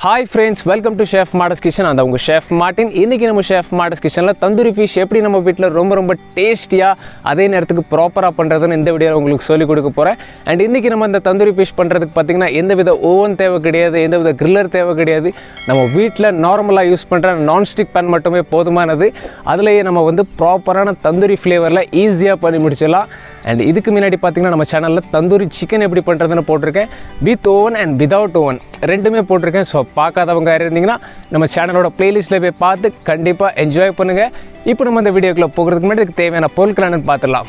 Hi friends welcome to chef மாடஸ் kitchen அந்த உங்கள் ஷெஃப் மார்ட்டின் இன்றைக்கி நம்ம ஷெஃப் மாடஸ் கிச்சனில் தந்தூரி ஃபிஷ் எப்படி நம்ம வீட்டில் ரொம்ப ரொம்ப டேஸ்டியாக அதே நேரத்துக்கு ப்ராப்பராக பண்ணுறதுன்னு இந்த வீடியோவில் உங்களுக்கு சொல்லிக் கொடுக்க போகிறேன் அண்ட் இன்றைக்கி நம்ம இந்த தந்தூரி ஃபிஷ் பண்ணுறதுக்கு பார்த்திங்கன்னா எந்த வித ஓவன் தேவை கிடையாது எந்த வித கிரில்லர் தேவை கிடையாது நம்ம வீட்டில் நார்மலாக யூஸ் பண்ணுற நான்ஸ்டிக் பேன் மட்டுமே போதுமானது அதுலேயே நம்ம வந்து ப்ராப்பரான தந்தூரி ஃப்ளேவரில் ஈஸியாக பண்ணி முடிச்சிடலாம் அண்ட் இதுக்கு முன்னாடி பார்த்தீங்கன்னா நம்ம சேனலில் தந்தூரி சிக்கன் எப்படி பண்ணுறதுன்னு போட்டிருக்கேன் with oven and without oven ரெண்டுமே போட்டிருக்கேன் ஸோ பார்க்காதவங்க யாரும் இருந்தீங்கன்னா நம்ம சேனலோட பிளேலிஸ்ட்டில் போய் பார்த்து கண்டிப்பாக என்ஜாய் பண்ணுங்கள் இப்போ நம்ம இந்த வீடியோக்குள்ளே போகிறதுக்கு முன்னாடி இதுக்கு தேவையான பொருட்கள் என்னன்னு பார்த்துடலாம்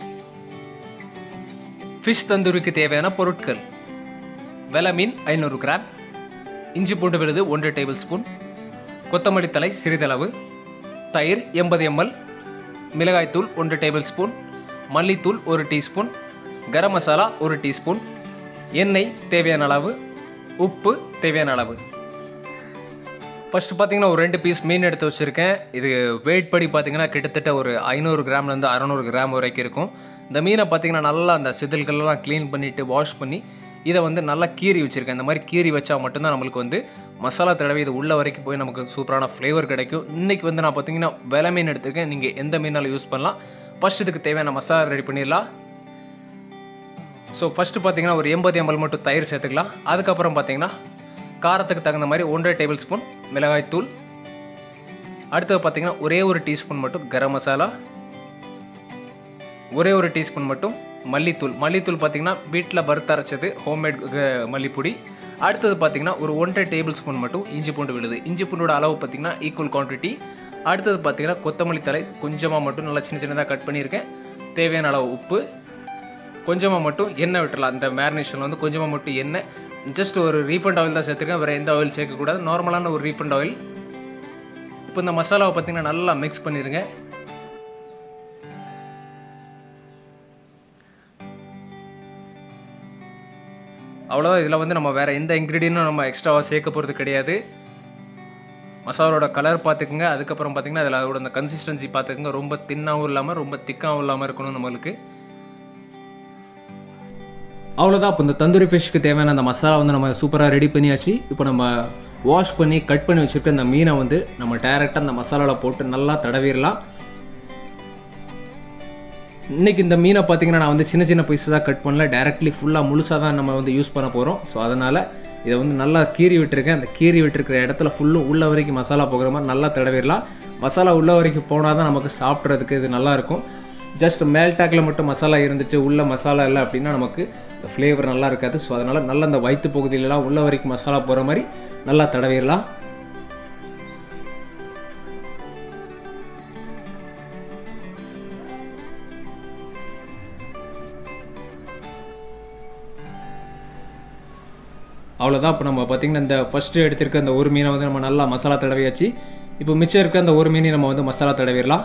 ஃபிஷ் தந்தூரிக்கு தேவையான பொருட்கள் வெலை மீன் ஐநூறு கிராம் இஞ்சி பூண்டு விழுது ஒன்று டேபிள் ஸ்பூன் கொத்தமல்லி தலை சிறிதளவு தயிர் எண்பது எம்எல் மிளகாய்த்தூள் ஒன்று டேபிள் ஸ்பூன் மல்லித்தூள் ஒரு டீஸ்பூன் கரம் மசாலா ஒரு டீஸ்பூன் எண்ணெய் தேவையான அளவு உப்பு தேவையான அளவு ஃபஸ்ட்டு பார்த்தீங்கன்னா ஒரு ரெண்டு பீஸ் மீன் எடுத்து வச்சுருக்கேன் இது வெயிட் படி பார்த்தீங்கன்னா கிட்டத்தட்ட ஒரு ஐநூறு கிராம்லேருந்து அறநூறு கிராம் வரைக்கும் இருக்கும் இந்த மீனை பார்த்தீங்கன்னா நல்லா அந்த சிதல்கள்லாம் க்ளீன் பண்ணிவிட்டு வாஷ் பண்ணி இதை வந்து நல்லா கீறி வச்சுருக்கேன் இந்த மாதிரி கீறி வச்சா மட்டும்தான் நம்மளுக்கு வந்து மசாலா தடவை இது உள்ள வரைக்கும் போய் நமக்கு சூப்பரான ஃப்ளேவர் கிடைக்கும் இன்றைக்கி வந்து நான் பார்த்தீங்கன்னா வெலை மீன் எடுத்திருக்கேன் நீங்கள் எந்த மீனாலும் யூஸ் பண்ணலாம் ஃபஸ்ட் இதுக்கு தேவையான மசாலா ரெடி பண்ணிடலாம் ஸோ ஃபஸ்ட்டு பார்த்தீங்கன்னா ஒரு எண்பது எம்எல் மட்டும் தயிர் சேர்த்துக்கலாம் அதுக்கப்புறம் பார்த்தீங்கன்னா காரத்துக்கு தகுந்த மாதிரி ஒன்றரை டேபிள் ஸ்பூன் மிளகாய்த்தூள் அடுத்தது பார்த்தீங்கன்னா ஒரே ஒரு டீஸ்பூன் மட்டும் கரம் மசாலா ஒரே ஒரு டீஸ்பூன் மட்டும் மல்லித்தூள் மல்லித்தூள் பார்த்தீங்கன்னா வீட்டில் வறுத்தரைச்சது ஹோம்மேட் மல்லிப்பொடி அடுத்தது பார்த்தீங்கன்னா ஒரு ஒன்றரை டேபிள் ஸ்பூன் மட்டும் இஞ்சி பூண்டு விழுது இஞ்சி பூண்டோட அளவு பார்த்தீங்கன்னா ஈக்குவல் குவான்டிட்டி அடுத்தது பார்த்தீங்கன்னா கொத்தமல்லி தலை கொஞ்சமாக மட்டும் நல்லா சின்ன சின்னதாக கட் பண்ணியிருக்கேன் தேவையான அளவு உப்பு கொஞ்சமாக மட்டும் எண்ணெய் விட்டுறலாம் இந்த மேரினேஷனில் வந்து கொஞ்சமாக மட்டும் எண்ணெய் ஜஸ்ட் ஒரு ரீஃபண்ட் ஆயில் தான் சேர்த்துருக்கேன் வேறு எந்த ஆயில் சேர்க்கக்கூடாது நார்மலான ஒரு ரீஃபண்ட் ஆயில் இப்போ இந்த மசாலாவை பார்த்தீங்கன்னா நல்லா மிக்ஸ் பண்ணிடுங்க அவ்வளோதான் இதில் வந்து நம்ம வேறு எந்த இன்க்ரீடியன்ட்டும் நம்ம எக்ஸ்ட்ராவாக சேர்க்க போகிறது கிடையாது மசாலாவோட கலர் பார்த்துக்குங்க அதுக்கப்புறம் பார்த்திங்கன்னா அதில் அதோட அந்த கன்சிஸ்டன்சி பார்த்துக்குங்க ரொம்ப தின்னாகவும் இல்லாமல் ரொம்ப திக்காகவும் இல்லாமல் இருக்கணும் நம்மளுக்கு அவ்வளோதான் இப்போ இந்த தந்தூரி ஃபிஷ்க்கு தேவையான அந்த மசாலா வந்து நம்ம சூப்பராக ரெடி பண்ணியாச்சு இப்போ நம்ம வாஷ் பண்ணி கட் பண்ணி வச்சுருக்க இந்த மீனை வந்து நம்ம டைரெக்டாக அந்த மசாலாவில் போட்டு நல்லா தடவிடலாம் இன்றைக்கி இந்த மீனை பார்த்தீங்கன்னா நான் வந்து சின்ன சின்ன பீஸஸாக கட் பண்ணல டேரெக்ட்லி ஃபுல்லாக முழுசாக தான் நம்ம வந்து யூஸ் பண்ண போகிறோம் ஸோ அதனால் இதை வந்து நல்லா கீறி விட்டுருக்கேன் அந்த கீறி விட்டுருக்கிற இடத்துல ஃபுல்லும் உள்ள வரைக்கும் மசாலா போகிற மாதிரி நல்லா தடவிடலாம் மசாலா உள்ள வரைக்கும் போனால் தான் நமக்கு சாப்பிட்றதுக்கு இது நல்லாயிருக்கும் ஜஸ்ட் மேல் டேக்கில் மட்டும் மசாலா இருந்துச்சு உள்ள மசாலா இல்லை அப்படின்னா நமக்கு ஃப்ளேவர் நல்லா இருக்காது ஸோ அதனால் நல்லா அந்த வயிற்று பகுதியிலலாம் உள்ள வரைக்கும் மசாலா போகிற மாதிரி நல்லா தடவிடலாம் அவ்வளோதான் இப்போ நம்ம பார்த்திங்கன்னா இந்த ஃபஸ்ட்டு எடுத்திருக்க அந்த ஒரு மீனை வந்து நம்ம நல்லா மசாலா தடவியாச்சு இப்போ மிச்சம் இருக்க அந்த ஒரு மீனை நம்ம வந்து மசாலா தடவிடலாம்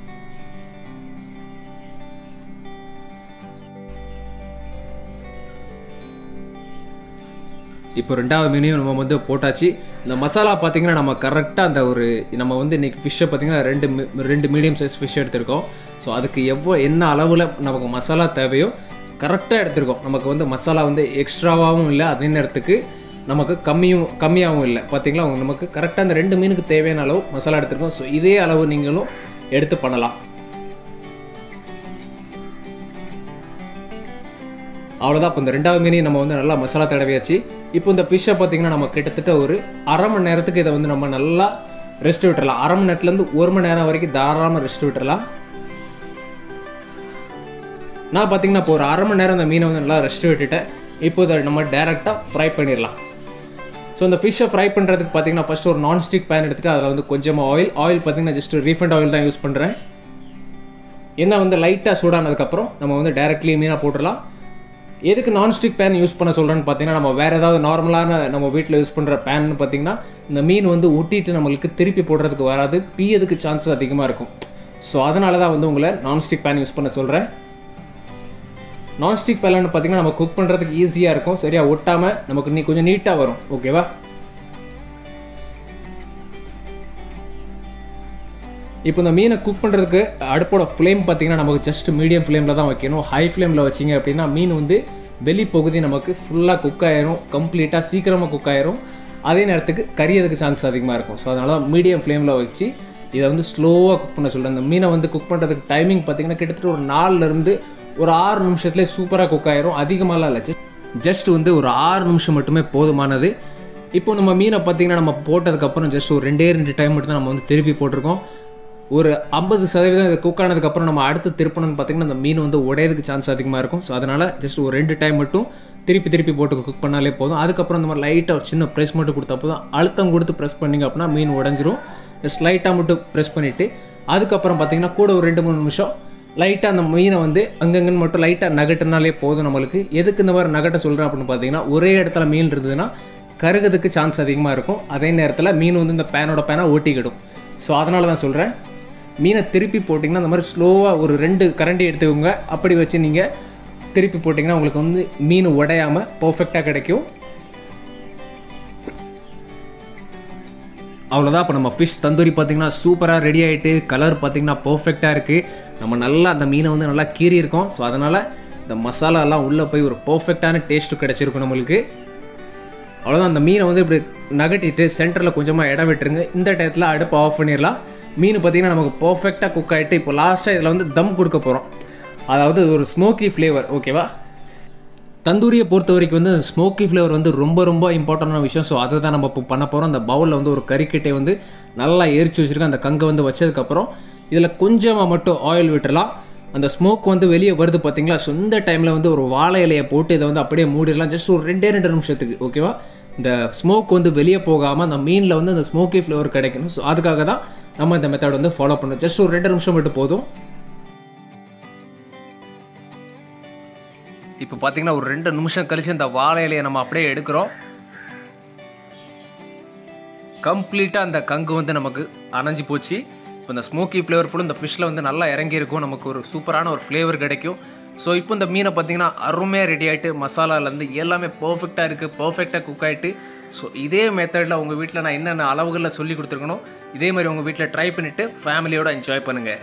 இப்போ ரெண்டாவது மீனையும் நம்ம வந்து போட்டாச்சு இந்த மசாலா பார்த்திங்கன்னா நம்ம கரெக்டாக அந்த ஒரு நம்ம வந்து இன்றைக்கி ஃபிஷ்ஷை பார்த்திங்கன்னா ரெண்டு ரெண்டு மீடியம் சைஸ் ஃபிஷ் எடுத்திருக்கோம் ஸோ அதுக்கு எவ்வளோ என்ன அளவில் நமக்கு மசாலா தேவையோ கரெக்டாக எடுத்திருக்கோம் நமக்கு வந்து மசாலா வந்து எக்ஸ்ட்ராவாகவும் இல்லை அதே நேரத்துக்கு நமக்கு கம்மியும் கம்மியாகவும் இல்லை பார்த்தீங்களா நமக்கு கரெக்டாக அந்த ரெண்டு மீனுக்கு தேவையான அளவு மசாலா எடுத்திருக்கோம் ஸோ இதே அளவு நீங்களும் எடுத்து பண்ணலாம் அவ்வளோதான் இப்போ இந்த ரெண்டாவது மீனையும் நம்ம வந்து நல்லா மசாலா தடவியாச்சு இப்போ இந்த ஃபிஷ்ஷை பார்த்தீங்கன்னா நம்ம கிட்டத்தட்ட ஒரு அரை மணி நேரத்துக்கு இதை வந்து நம்ம நல்லா ரெஸ்ட் விட்டுறலாம் அரை மணி நேரத்துலேருந்து ஒரு மணி நேரம் வரைக்கும் தாராளமாக ரெஸ்ட் விட்டுறலாம் நான் பார்த்தீங்கன்னா இப்போ ஒரு அரை மணி நேரம் அந்த மீனை வந்து நல்லா ரெஸ்ட் விட்டுட்டேன் இப்போ இதை நம்ம டேரெக்டாக ஃப்ரை பண்ணிடலாம் ஸோ இந்த ஃபிஷ்ஷை ஃப்ரை பண்ணுறதுக்கு பார்த்தீங்கன்னா ஃபஸ்ட்டு ஒரு நான்ஸ்டிக் பேன் எடுத்துகிட்டு அதில் வந்து கொஞ்சமாக ஆயில் ஆயில் பார்த்தீங்கன்னா ஜஸ்ட் ரீஃபண்ட் ஆயில் தான் யூஸ் பண்ணுறேன் எண்ணெய் வந்து லைட்டாக சூடானதுக்கப்புறம் நம்ம வந்து டேரெக்ட்லி மீனாக போட்டுடலாம் எதுக்கு நான்ஸ்டிக் பேன் யூஸ் பண்ண சொல்கிறேன்னு பார்த்தீங்கன்னா நம்ம வேறு ஏதாவது நார்மலான நம்ம வீட்டில் யூஸ் பண்ணுற பேன்னு பார்த்தீங்கன்னா இந்த மீன் வந்து ஒட்டிட்டு நம்மளுக்கு திருப்பி போடுறதுக்கு வராது பீயதுக்கு சான்சஸ் அதிகமாக இருக்கும் ஸோ அதனால தான் வந்து உங்களை நான்ஸ்டிக் பேன் யூஸ் பண்ண சொல்கிறேன் நான்ஸ்டிக் பேலன்னு பார்த்தீங்கன்னா நம்ம குக் பண்ணுறதுக்கு ஈஸியாக இருக்கும் சரியாக ஒட்டாமல் நமக்கு நீ கொஞ்சம் நீட்டாக வரும் ஓகேவா இப்போ இந்த மீனை குக் பண்ணுறதுக்கு அடுப்போட ஃப்ளேம் பார்த்தீங்கன்னா நமக்கு ஜஸ்ட் மீடியம் ஃப்ளேமில் தான் வைக்கணும் ஹை ஃப்ளேமில் வச்சிங்க அப்படின்னா மீன் வந்து வெளி பகுதி நமக்கு ஃபுல்லாக குக் ஆயிரும் கம்ப்ளீட்டாக சீக்கிரமாக குக் ஆயிரும் அதே நேரத்துக்கு கரியதுக்கு சான்ஸ் அதிகமாக இருக்கும் ஸோ அதனால தான் மீடியம் ஃப்ளேமில் வச்சு இதை வந்து ஸ்லோவாக குக் பண்ண சொல்கிறேன் இந்த மீனை வந்து குக் பண்ணுறதுக்கு டைமிங் பார்த்தீங்கன்னா கிட்டத்தட்ட ஒரு நாலுலேருந்து ஒரு ஆறு நிமிஷத்துலேயே சூப்பராக குக் ஆயிரும் அதிகமாகலாம் இல்லை ஜஸ்ட் வந்து ஒரு ஆறு நிமிஷம் மட்டுமே போதுமானது இப்போ நம்ம மீனை பார்த்தீங்கன்னா நம்ம போட்டதுக்கப்புறம் ஜஸ்ட் ஒரு ரெண்டே ரெண்டு டைம் மட்டும் தான் நம்ம வந்து திருப்பி போட்டிருக்கோம் ஒரு ஐம்பது சதவீதம் இது குக் ஆனதுக்கப்புறம் நம்ம அடுத்து திருப்பணும்னு பார்த்தீங்கன்னா அந்த மீன் வந்து உடையதுக்கு சான்ஸ் அதிகமாக இருக்கும் ஸோ அதனால் ஜஸ்ட் ஒரு ரெண்டு டைம் மட்டும் திருப்பி திருப்பி போட்டு குக் பண்ணாலே போதும் அதுக்கப்புறம் இந்த மாதிரி லைட்டாக ஒரு சின்ன ப்ரெஸ் மட்டும் கொடுத்தா போதும் அழுத்தம் கொடுத்து ப்ரெஸ் பண்ணிங்க அப்படின்னா மீன் உடஞ்சிரும் ஜஸ்ட் லைட்டாக மட்டும் ப்ரெஸ் பண்ணிவிட்டு அதுக்கப்புறம் பார்த்தீங்கன்னா கூட ஒரு ரெண்டு மூணு நிமிஷம் லைட்டாக அந்த மீனை வந்து அங்கங்கன்னு மட்டும் லைட்டாக நகட்டுனாலே போதும் நம்மளுக்கு எதுக்கு இந்த மாதிரி நகட்ட சொல்கிறேன் அப்படின்னு பார்த்தீங்கன்னா ஒரே இடத்துல மீன் இருந்ததுன்னா கருகிறதுக்கு சான்ஸ் அதிகமாக இருக்கும் அதே நேரத்தில் மீன் வந்து இந்த பேனோட பேனாக ஓட்டிக்கிடும் ஸோ அதனால தான் சொல்கிறேன் மீனை திருப்பி போட்டிங்கன்னா அந்த மாதிரி ஸ்லோவாக ஒரு ரெண்டு கரண்டி எடுத்துக்கோங்க அப்படி வச்சு நீங்கள் திருப்பி போட்டிங்கன்னா உங்களுக்கு வந்து மீன் உடையாமல் பர்ஃபெக்டாக கிடைக்கும் அவ்வளோதான் இப்போ நம்ம ஃபிஷ் தந்தூரி பார்த்தீங்கன்னா சூப்பராக ரெடி ஆகிட்டு கலர் பார்த்தீங்கன்னா பர்ஃபெக்டாக இருக்குது நம்ம நல்லா அந்த மீனை வந்து நல்லா கீறி இருக்கோம் ஸோ அதனால் இந்த மசாலா எல்லாம் உள்ளே போய் ஒரு பர்ஃபெக்டான டேஸ்ட்டு கிடச்சிருக்கும் நம்மளுக்கு அவ்வளோதான் அந்த மீனை வந்து இப்படி நகட்டிட்டு சென்டரில் கொஞ்சமாக இடம் விட்டுருங்க இந்த டயத்தில் அடுப்பு ஆஃப் பண்ணிடலாம் மீன் பார்த்தீங்கன்னா நமக்கு பர்ஃபெக்டாக குக் ஆகிட்டு இப்போ லாஸ்ட்டாக இதில் வந்து தம் கொடுக்க போகிறோம் அதாவது ஒரு ஸ்மோக்கி ஃப்ளேவர் ஓகேவா தந்தூரியை பொறுத்த வரைக்கும் வந்து ஸ்மோக்கி ஃப்ளேவர் வந்து ரொம்ப ரொம்ப இம்பார்ட்டண்டான விஷயம் ஸோ அதை தான் நம்ம இப்போ பண்ண போகிறோம் அந்த பவுலில் வந்து ஒரு கறிக்கட்டை வந்து நல்லா எரிச்சு வச்சுருக்கேன் அந்த கங்கை வந்து வச்சதுக்கப்புறம் இதில் கொஞ்சமாக மட்டும் ஆயில் விட்டுறலாம் அந்த ஸ்மோக் வந்து வெளியே வருது பார்த்தீங்களா ஸோ இந்த டைமில் வந்து ஒரு வாழை இலையை போட்டு இதை வந்து அப்படியே மூடிடலாம் ஜஸ்ட் ஒரு ரெண்டே ரெண்டு நிமிஷத்துக்கு ஓகேவா இந்த ஸ்மோக் வந்து வெளியே போகாமல் அந்த மீனில் வந்து அந்த ஸ்மோக்கி ஃப்ளேவர் கிடைக்கணும் ஸோ அதுக்காக தான் நம்ம இந்த மெத்தட் வந்து ஃபாலோ பண்ணணும் ஜஸ்ட் ஒரு ரெண்டு நிமிஷம் மட்டும் போதும் இப்போ பார்த்தீங்கன்னா ஒரு ரெண்டு நிமிஷம் கழிச்சு இந்த வாழை இலையை நம்ம அப்படியே எடுக்கிறோம் கம்ப்ளீட்டாக அந்த கங்கு வந்து நமக்கு அணைஞ்சு போச்சு இப்போ இந்த ஸ்மோக்கி ஃப்ளேவர் ஃபுல்லும் இந்த ஃபிஷ்ஷில் வந்து நல்லா இறங்கியிருக்கும் நமக்கு ஒரு சூப்பரான ஒரு ஃப்ளேவர் கிடைக்கும் ஸோ இப்போ இந்த மீனை பார்த்தீங்கன்னா அருமையாக ரெடி ஆகிட்டு மசாலாலேருந்து எல்லாமே பர்ஃபெக்டாக இருக்குது பர்ஃபெக்டாக குக் ஆகிட்டு ஸோ இதே மெத்தடில் உங்கள் வீட்டில் நான் என்னென்ன அளவுகளில் சொல்லி கொடுத்துருக்கணும் இதே மாதிரி உங்கள் வீட்டில் ட்ரை பண்ணிவிட்டு ஃபேமிலியோட என்ஜாய் பண்ணுங்கள்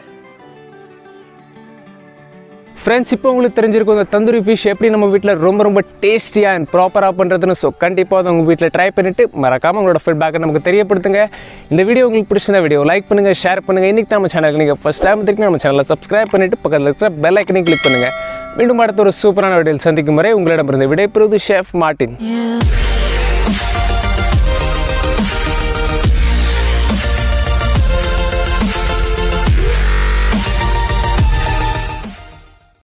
ஃப்ரெண்ட்ஸ் இப்போ உங்களுக்கு தெரிஞ்சிருக்கும் இந்த தந்தூரி ஃபிஷ் எப்படி நம்ம வீட்டில் ரொம்ப ரொம்ப டேஸ்டியாக அண்ட் ப்ராப்பராக பண்ணுறதுன்னு ஸோ கண்டிப்பாக அதை உங்கள் வீட்டில் ட்ரை பண்ணிவிட்டு மறக்காமல் உங்களோட ஃபீட்பேக்கை நமக்கு தெரியப்படுத்துங்க இந்த வீடியோ உங்களுக்கு பிடிச்சிருந்த வீடியோ லைக் பண்ணுங்கள் ஷேர் பண்ணுங்கள் இன்றைக்கி நம்ம சேனலுக்கு நீங்கள் ஃபஸ்ட் டைம் திருப்பி நம்ம சேனலை சப்ஸ்கிரைப் பண்ணிவிட்டு பக்கத்தில் இருக்கிற பெல் ஐக்கனையும் கிளிக் பண்ணுங்கள் மீண்டும் அடுத்த ஒரு சூப்பரான வீடியோவில் சந்திக்கும் வரை உங்களிடமிருந்து விடைபெறுவது ஷெஃப் மார்ட்டின் you.